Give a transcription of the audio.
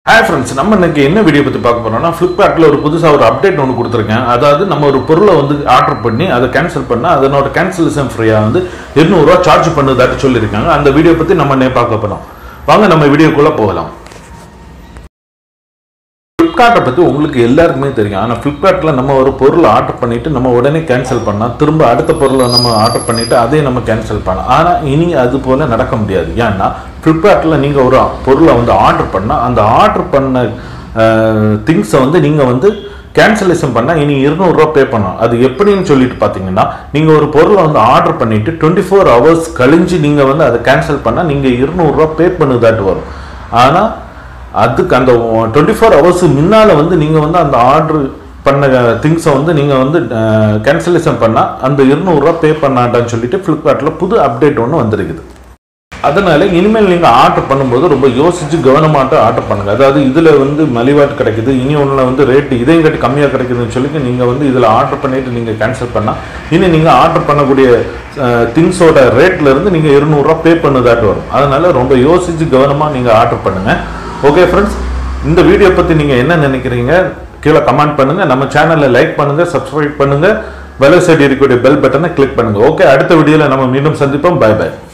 hi friends நம்ம இன்னைக்கு என்ன வீடியோ பற்றி பார்க்க போறோம்னா ஃப்ளிப்கார்ட்டில் ஒரு புதுசாக ஒரு அப்டேட் ஒன்று கொடுத்துருக்கேன் அதாவது நம்ம ஒரு பொருளை வந்து ஆர்டர் பண்ணி அதை கேன்சல் பண்ணால் அதனோட கேன்சலேஷன் ஃப்ரீயாக வந்து இருநூறுவா சார்ஜ் பண்ணுதாட்டு சொல்லியிருக்காங்க அந்த வீடியோ பற்றி நம்ம இன்னைக்கு பார்க்க போகிறோம் வாங்க நம்ம வீடியோக்குள்ளே போகலாம் ஃப்ளிப்கார்ட்டை பற்றி உங்களுக்கு எல்லாருக்குமே தெரியும் ஆனால் ஃப்ளிப்கார்ட்டில் நம்ம ஒரு பொருளை ஆர்டர் பண்ணிட்டு நம்ம உடனே கேன்சல் பண்ணால் திரும்ப அடுத்த பொருளை நம்ம ஆர்டர் பண்ணிட்டு அதையும் நம்ம கேன்சல் பண்ணலாம் ஆனால் இனி அது போல நடக்க முடியாது ஏன்னா ஃப்ளிப்கார்ட்டில் நீங்கள் ஒரு பொருளை வந்து ஆர்டர் பண்ணால் அந்த ஆர்டர் பண்ண திங்ஸை வந்து நீங்கள் வந்து கேன்சலேஷன் பண்ணால் இனி இருநூறுவா பே பண்ணணும் அது எப்படின்னு சொல்லிட்டு பார்த்தீங்கன்னா நீங்கள் ஒரு பொருளை வந்து ஆர்டர் பண்ணிட்டு டுவெண்ட்டி ஃபோர் ஹவர்ஸ் கழிஞ்சு நீங்கள் வந்து அதை கேன்சல் பண்ணால் நீங்கள் இருநூறுவா பே பண்ணுதாட்டு வரும் ஆனால் அதுக்கு அந்த டுவெண்ட்டி ஃபோர் ஹவர்ஸ் முன்னால் வந்து நீங்கள் வந்து அந்த ஆர்டர் பண்ண திங்ஸை வந்து நீங்கள் வந்து கேன்சலேஷன் பண்ணால் அந்த இருநூறுவா பே பண்ணாட்டான்னு சொல்லிட்டு ஃப்ளிப்கார்ட்டில் புது அப்டேட் ஒன்று வந்திருக்குது அதனால இனிமேல் நீங்கள் ஆர்டர் பண்ணும்போது ரொம்ப யோசிச்சு கவனமாட்ட ஆர்டர் பண்ணுங்க அதாவது இதில் வந்து மலிவாட்டு கிடைக்குது இனி ஒன்றில் வந்து ரேட்டு இதையும் கட்டி கம்மியாக கிடைக்குதுன்னு சொல்லி நீங்கள் வந்து இதில் ஆர்டர் பண்ணிட்டு நீங்கள் கேன்சல் பண்ணால் இனி நீங்கள் ஆர்டர் பண்ணக்கூடிய திங்ஸோட ரேட்ல இருந்து நீங்கள் இருநூறுவா பே பண்ணுதாட்டு வரும் அதனால ரொம்ப யோசிச்சு கவனமாக நீங்கள் ஆர்டர் பண்ணுங்க ஓகே ஃப்ரெண்ட்ஸ் இந்த வீடியோ பற்றி நீங்கள் என்ன நினைக்கிறீங்க கீழே கமெண்ட் பண்ணுங்க நம்ம சேனலை லைக் பண்ணுங்க சப்ஸ்கிரைப் பண்ணுங்க வெலை சைடு இருக்கக்கூடிய பெல் பட்டனை கிளிக் பண்ணுங்க ஓகே அடுத்த வீடியோவில் நம்ம மீண்டும் சந்திப்போம் பை பை